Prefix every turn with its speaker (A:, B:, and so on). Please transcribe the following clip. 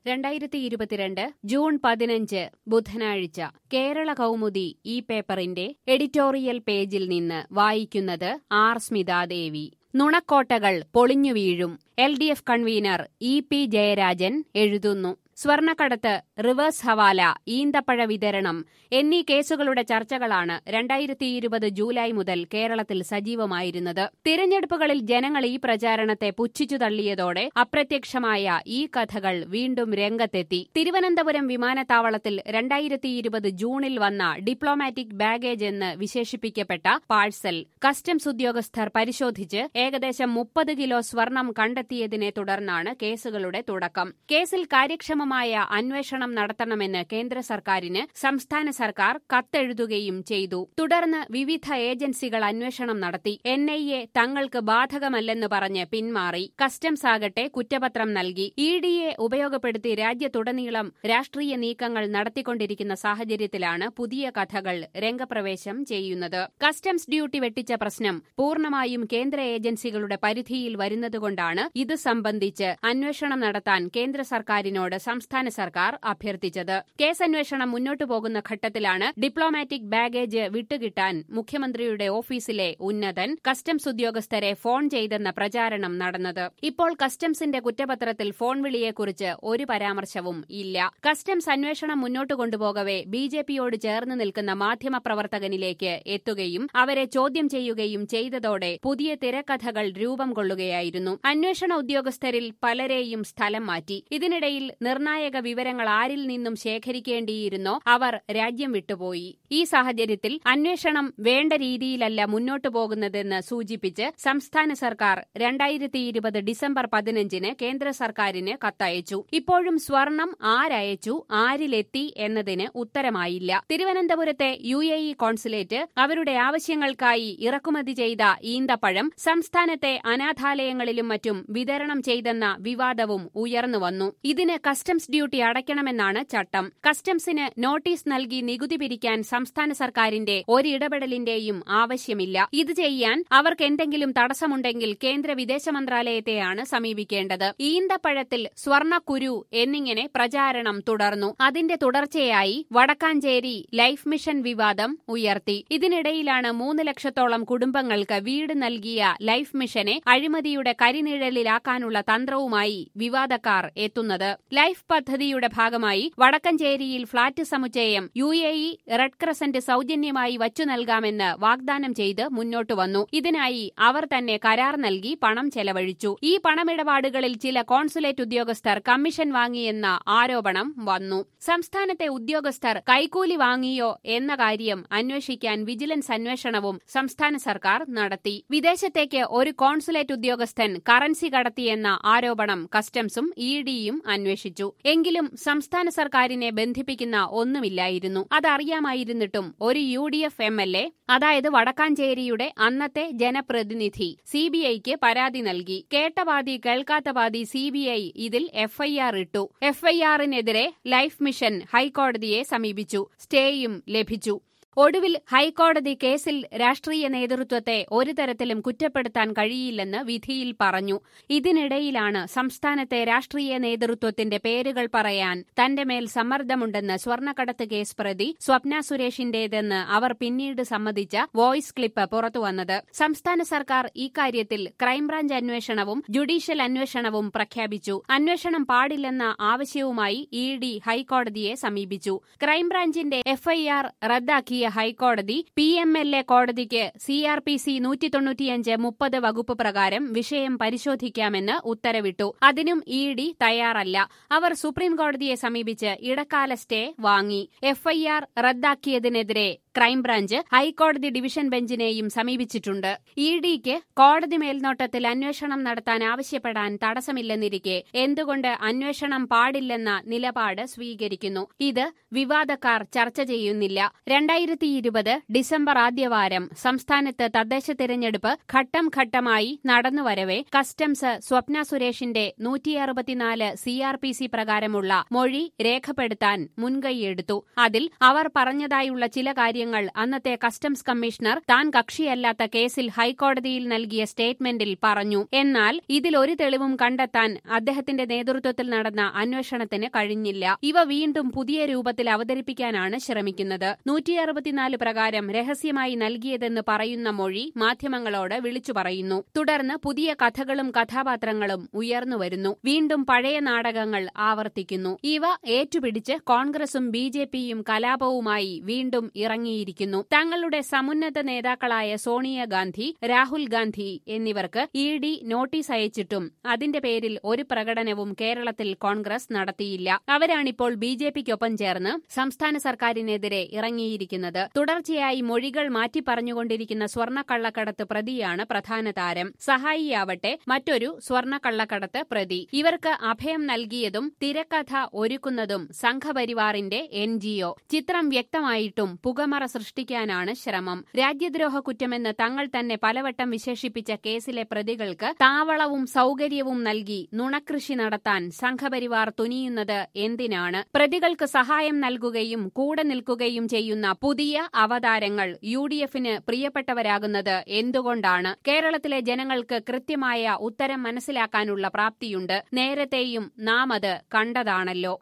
A: രണ്ടായിരത്തി ഇരുപത്തിരണ്ട് ജൂൺ പതിനഞ്ച് ബുധനാഴ്ച കേരള കൗമുദി ഈ പേപ്പറിന്റെ എഡിറ്റോറിയൽ പേജിൽ നിന്ന് വായിക്കുന്നത് ആർ സ്മിതാദേവി നുണക്കോട്ടകൾ പൊളിഞ്ഞു വീഴും L D F convener E P Jayarajan എഴുതുന്നു സ്വർണക്കടത്ത് റിവേഴ്സ് ഹവാല ഈന്തപ്പഴ വിതരണം എന്നീ കേസുകളുടെ ചർച്ചകളാണ് രണ്ടായിരത്തി ഇരുപത് ജൂലൈ മുതൽ കേരളത്തിൽ സജീവമായിരുന്നത് തിരഞ്ഞെടുപ്പുകളിൽ ജനങ്ങൾ ഈ പ്രചാരണത്തെ പുച്ഛിച്ചു തള്ളിയതോടെ അപ്രത്യക്ഷമായ ഈ കഥകൾ വീണ്ടും രംഗത്തെത്തി തിരുവനന്തപുരം വിമാനത്താവളത്തിൽ രണ്ടായിരത്തി ഇരുപത് ജൂണിൽ വന്ന ഡിപ്ലോമാറ്റിക് ബാഗേജ് എന്ന് വിശേഷിപ്പിക്കപ്പെട്ട പാഴ്സൽ കസ്റ്റംസ് ഉദ്യോഗസ്ഥർ പരിശോധിച്ച് ഏകദേശം മുപ്പത് കിലോ സ്വർണം കണ്ടെത്തിയതിനെ തുടർന്നാണ് കേസുകളുടെ തുടക്കം കേസിൽ കാര്യക്ഷമമായ അന്വേഷണം നടത്തണമെന്ന് കേന്ദ്ര സർക്കാരിന് സംസ്ഥാന സർക്കാർ കത്തെഴുതുകയും ചെയ്തു തുടർന്ന് വിവിധ ഏജൻസികൾ അന്വേഷണം നടത്തി എൻ ഐ എ തങ്ങൾക്ക് ബാധകമല്ലെന്ന് പറഞ്ഞ് പിന്മാറി കസ്റ്റംസ് ആകട്ടെ കുറ്റപത്രം നൽകി ഇ ഡിയെ ഉപയോഗപ്പെടുത്തി രാജ്യത്തുടനീളം രാഷ്ട്രീയ നീക്കങ്ങൾ നടത്തിക്കൊണ്ടിരിക്കുന്ന സാഹചര്യത്തിലാണ് പുതിയ കഥകൾ രംഗപ്രവേശം ചെയ്യുന്നത് കസ്റ്റംസ് ഡ്യൂട്ടി വെട്ടിച്ച പ്രശ്നം പൂർണ്ണമായും കേന്ദ്ര ഏജൻസികളുടെ പരിധിയിൽ വരുന്നതുകൊണ്ടാണ് ഇത് സംബന്ധിച്ച് അന്വേഷണം നടത്താൻ കേന്ദ്ര സർക്കാരിനോട് സംസ്ഥാന സർക്കാർ അഭ്യർത്ഥിച്ചത് കേസന്വേഷണം മുന്നോട്ടു പോകുന്ന ഘട്ടത്തിലാണ് ഡിപ്ലോമാറ്റിക് ബാഗേജ് വിട്ടുകിട്ടാൻ മുഖ്യമന്ത്രിയുടെ ഓഫീസിലെ ഉന്നതൻ കസ്റ്റംസ് ഉദ്യോഗസ്ഥരെ ഫോൺ ചെയ്തെന്ന പ്രചാരണം നടന്നത് ഇപ്പോൾ കസ്റ്റംസിന്റെ കുറ്റപത്രത്തിൽ ഫോൺ വിളിയെക്കുറിച്ച് ഒരു പരാമർശവും ഇല്ല കസ്റ്റംസ് അന്വേഷണം മുന്നോട്ട് കൊണ്ടുപോകവെ ബി ജെ പിയോട് ചേർന്ന് നിൽക്കുന്ന മാധ്യമപ്രവർത്തകനിലേക്ക് എത്തുകയും അവരെ ചോദ്യം ചെയ്യുകയും ചെയ്തതോടെ പുതിയ തിരക്കഥകൾ രൂപം കൊള്ളുകയായിരുന്നു അന്വേഷണ ഉദ്യോഗസ്ഥരിൽ പലരെയും സ്ഥലം മാറ്റി ഇതിനിടയിൽ നിർണായക വിവരങ്ങൾ ആരിൽ നിന്നും ശേഖരിക്കേണ്ടിയിരുന്നോ അവർ രാജ്യം വിട്ടുപോയി ഈ സാഹചര്യത്തിൽ അന്വേഷണം വേണ്ട രീതിയിലല്ല മുന്നോട്ടു പോകുന്നതെന്ന് സൂചിപ്പിച്ച് സംസ്ഥാന സർക്കാർ രണ്ടായിരത്തി ഇരുപത് ഡിസംബർ പതിനഞ്ചിന് കേന്ദ്ര സർക്കാരിന് കത്തയച്ചു ഇപ്പോഴും സ്വർണം ആരയച്ചു ആരിലെത്തി എന്നതിന് ഉത്തരമായില്ല തിരുവനന്തപുരത്തെ യു എ ഇ കോൺസുലേറ്റ് അവരുടെ ആവശ്യങ്ങൾക്കായി ഇറക്കുമതി ചെയ്ത ഈന്തപ്പഴം സംസ്ഥാനത്തെ അനാഥാലയങ്ങളിലും മറ്റും വിതരണം ചെയ്തെന്ന വിവാദവും ഉയർന്നുവന്നു ഇതിന് കസ്റ്റംസ് ഡ്യൂട്ടി അടയ്ക്കണമെന്നാണ് ചട്ടം കസ്റ്റംസിന് നോട്ടീസ് നൽകി നികുതി പിരിക്കാൻ സംസ്ഥാന സർക്കാരിന്റെ ഒരിടപെടലിന്റെയും ആവശ്യമില്ല ഇത് ചെയ്യാൻ അവർക്ക് എന്തെങ്കിലും തടസ്സമുണ്ടെങ്കിൽ കേന്ദ്ര വിദേശ മന്ത്രാലയത്തെയാണ് സമീപിക്കേണ്ടത് ഈന്തപ്പഴത്തിൽ സ്വർണക്കുരു എന്നിങ്ങനെ പ്രചാരണം തുടർന്നു അതിന്റെ തുടർച്ചയായി വടക്കാഞ്ചേരി ലൈഫ് മിഷൻ വിവാദം ഉയർത്തി ഇതിനിടയിലാണ് മൂന്ന് ലക്ഷത്തോളം കുടുംബങ്ങൾക്ക് വീട് നൽകിയ ലൈഫ് മിഷനെ അഴിമതിയുടെ കരിനിഴലിലാക്കാനുള്ള തന്ത്രവുമായി വിവാദക്കാർ എത്തുന്നത് ലൈഫ് പദ്ധതിയുടെ ഭാഗമായി വടക്കഞ്ചേരിയിൽ ഫ്ളാറ്റ് സമുച്ചയം U A E red crescent സൌജന്യമായി വച്ചു നൽകാമെന്ന് വാഗ്ദാനം ചെയ്ത് മുന്നോട്ടു വന്നു ഇതിനായി അവർ തന്നെ കരാർ നൽകി പണം ചെലവഴിച്ചു ഈ പണമിടപാടുകളിൽ ചില കോൺസുലേറ്റ് ഉദ്യോഗസ്ഥർ കമ്മീഷൻ വാങ്ങിയെന്ന ആരോപണം വന്നു സംസ്ഥാനത്തെ ഉദ്യോഗസ്ഥർ കൈക്കൂലി വാങ്ങിയോ എന്ന കാര്യം അന്വേഷിക്കാൻ വിജിലൻസ് അന്വേഷണവും സംസ്ഥാന സർക്കാർ നടത്തി വിദേശത്തേക്ക് ഒരു കോൺസുലേറ്റ് ഉദ്യോഗസ്ഥൻ കറൻസി കടത്തിയെന്ന ആരോപണം കസ്റ്റംസും ഇ ഡിയും അന്വേഷിച്ചു എങ്കിലും സംസ്ഥാന സർക്കാരിനെ ബന്ധിപ്പിക്കുന്ന ഒന്നുമില്ലായിരുന്നു അതറിയാമായിരുന്നിട്ടും ഒരു U D F M L A അതായത് വടക്കാഞ്ചേരിയുടെ അന്നത്തെ ജനപ്രതിനിധി സി ബി ഐക്ക് പരാതി നൽകി കേട്ട പാതി കേൾക്കാത്ത പാതി സി ബി ഐ ഇതിൽ എഫ്ഐആർ ഇട്ടു എഫ്ഐആറിനെതിരെ ലൈഫ് മിഷൻ ഹൈക്കോടതിയെ സമീപിച്ചു സ്റ്റേയും ലഭിച്ചു ഒടുവിൽ ഹൈക്കോടതി കേസിൽ രാഷ്ട്രീയ നേതൃത്വത്തെ ഒരു തരത്തിലും കുറ്റപ്പെടുത്താൻ കഴിയില്ലെന്ന് വിധിയിൽ പറഞ്ഞു ഇതിനിടയിലാണ് സംസ്ഥാനത്തെ രാഷ്ട്രീയ നേതൃത്വത്തിന്റെ പേരുകൾ പറയാൻ തന്റെ മേൽ സമ്മർദ്ദമുണ്ടെന്ന് സ്വർണ്ണക്കടത്ത് കേസ് പ്രതി സ്വപ്ന സുരേഷിന്റേതെന്ന് അവർ പിന്നീട് സമ്മതിച്ച വോയിസ് ക്ലിപ്പ് പുറത്തുവന്നത് സംസ്ഥാന സർക്കാർ ഇക്കാര്യത്തിൽ ക്രൈംബ്രാഞ്ച് അന്വേഷണവും ജുഡീഷ്യൽ അന്വേഷണവും പ്രഖ്യാപിച്ചു അന്വേഷണം പാടില്ലെന്ന ആവശ്യവുമായി ഇ ഡി ഹൈക്കോടതിയെ സമീപിച്ചു ക്രൈംബ്രാഞ്ചിന്റെ എഫ്ഐആർ റദ്ദാക്കി നൽകിയ ഹൈക്കോടതി പി എം എൽ എ കോടതിക്ക് സി ആർ പി സി നൂറ്റി തൊണ്ണൂറ്റിയഞ്ച് മുപ്പത് വകുപ്പ് പ്രകാരം വിഷയം പരിശോധിക്കാമെന്ന് ഉത്തരവിട്ടു അതിനും ഇ ഡി തയ്യാറല്ല അവർ സുപ്രീം കോടതിയെ സമീപിച്ച് ഇടക്കാല സ്റ്റേ വാങ്ങി എഫ്ഐആർ റദ്ദാക്കിയതിനെതിരെ ക്രൈംബ്രാഞ്ച് ഹൈക്കോടതി ഡിവിഷൻ ബെഞ്ചിനെയും സമീപിച്ചിട്ടുണ്ട് ഇ ഡിക്ക് കോടതി മേൽനോട്ടത്തിൽ അന്വേഷണം നടത്താൻ ആവശ്യപ്പെടാൻ തടസ്സമില്ലെന്നിരിക്കെ എന്തുകൊണ്ട് അന്വേഷണം പാടില്ലെന്ന നിലപാട് സ്വീകരിക്കുന്നു ഇത് വിവാദക്കാർ ചർച്ച ചെയ്യുന്നില്ല രണ്ടായിരത്തി രണ്ടായിരത്തി ഇരുപത് ഡിസംബർ ആദ്യവാരം സംസ്ഥാനത്ത് തദ്ദേശ തിരഞ്ഞെടുപ്പ് ഘട്ടം ഘട്ടമായി നടന്നുവരവെ കസ്റ്റംസ് സ്വപ്ന സുരേഷിന്റെ നൂറ്റി അറുപത്തിനാല് സി ആർ പി സി പ്രകാരമുള്ള മൊഴി രേഖപ്പെടുത്താൻ മുൻകൈയെടുത്തു അതിൽ അവർ പറഞ്ഞതായുള്ള ചില കാര്യങ്ങൾ അന്നത്തെ കസ്റ്റംസ് കമ്മീഷണർ താൻ കക്ഷിയല്ലാത്ത കേസിൽ ഹൈക്കോടതിയിൽ നൽകിയ സ്റ്റേറ്റ്മെന്റിൽ പറഞ്ഞു എന്നാൽ ഇതിലൊരു തെളിവും കണ്ടെത്താൻ അദ്ദേഹത്തിന്റെ നേതൃത്വത്തിൽ നടന്ന അന്വേഷണത്തിന് കഴിഞ്ഞില്ല ഇവ വീണ്ടും പുതിയ രൂപത്തിൽ അവതരിപ്പിക്കാനാണ് ശ്രമിക്കുന്നത് നൂറ്റി അറുപത്തിനാല് പ്രകാരം രഹസ്യമായി നൽകിയതെന്ന് പറയുന്ന മൊഴി മാധ്യമങ്ങളോട് വിളിച്ചു പറയുന്നു തുടർന്ന് പുതിയ കഥകളും കഥാപാത്രങ്ങളും ഉയർന്നുവരുന്നു വീണ്ടും പഴയ നാടകങ്ങൾ ആവർത്തിക്കുന്നു ഇവ ഏറ്റുപിടിച്ച് കോൺഗ്രസും ബി ജെ പിയും കലാപവുമായി വീണ്ടും ഇറങ്ങിയിരിക്കുന്നു തങ്ങളുടെ സമുന്നത നേതാക്കളായ സോണിയാഗാന്ധി രാഹുൽ ഗാന്ധി എന്നിവർക്ക് ഇ ഡി നോട്ടീസ് അയച്ചിട്ടും അതിന്റെ പേരിൽ ഒരു പ്രകടനവും കേരളത്തിൽ കോൺഗ്രസ് നടത്തിയില്ല അവരാണിപ്പോൾ ബി ജെ പിക്കൊപ്പം ചേർന്ന് സംസ്ഥാന സർക്കാരിനെതിരെ ഇറങ്ങിയിരിക്കുന്നത് തുടർച്ചയായി മൊഴികൾ മാറ്റി പറഞ്ഞുകൊണ്ടിരിക്കുന്ന സ്വർണ്ണക്കള്ളക്കടത്ത് പ്രതിയാണ് പ്രധാന താരം സഹായിയാവട്ടെ മറ്റൊരു സ്വർണ്ണക്കള്ളക്കടത്ത് പ്രതി ഇവർക്ക് അഭയം നൽകിയതും തിരക്കഥ ഒരുക്കുന്നതും സംഘപരിവാറിന്റെ എൻ ചിത്രം വ്യക്തമായിട്ടും പുകമറ സൃഷ്ടിക്കാനാണ് ശ്രമം രാജ്യദ്രോഹ കുറ്റമെന്ന് തങ്ങൾ തന്നെ പലവട്ടം വിശേഷിപ്പിച്ച കേസിലെ പ്രതികൾക്ക് താവളവും സൗകര്യവും നൽകി നുണകൃഷി നടത്താൻ സംഘപരിവാർ തുനിയുന്നത് എന്തിനാണ് പ്രതികൾക്ക് സഹായം നൽകുകയും കൂടെ നിൽക്കുകയും ചെയ്യുന്ന പുതിയ അവതാരങ്ങൾ യു ഡി എഫിന് പ്രിയപ്പെട്ടവരാകുന്നത് എന്തുകൊണ്ടാണ് കേരളത്തിലെ ജനങ്ങൾക്ക് കൃത്യമായ ഉത്തരം മനസ്സിലാക്കാനുള്ള പ്രാപ്തിയുണ്ട് നേരത്തെയും നാം അത് കണ്ടതാണല്ലോ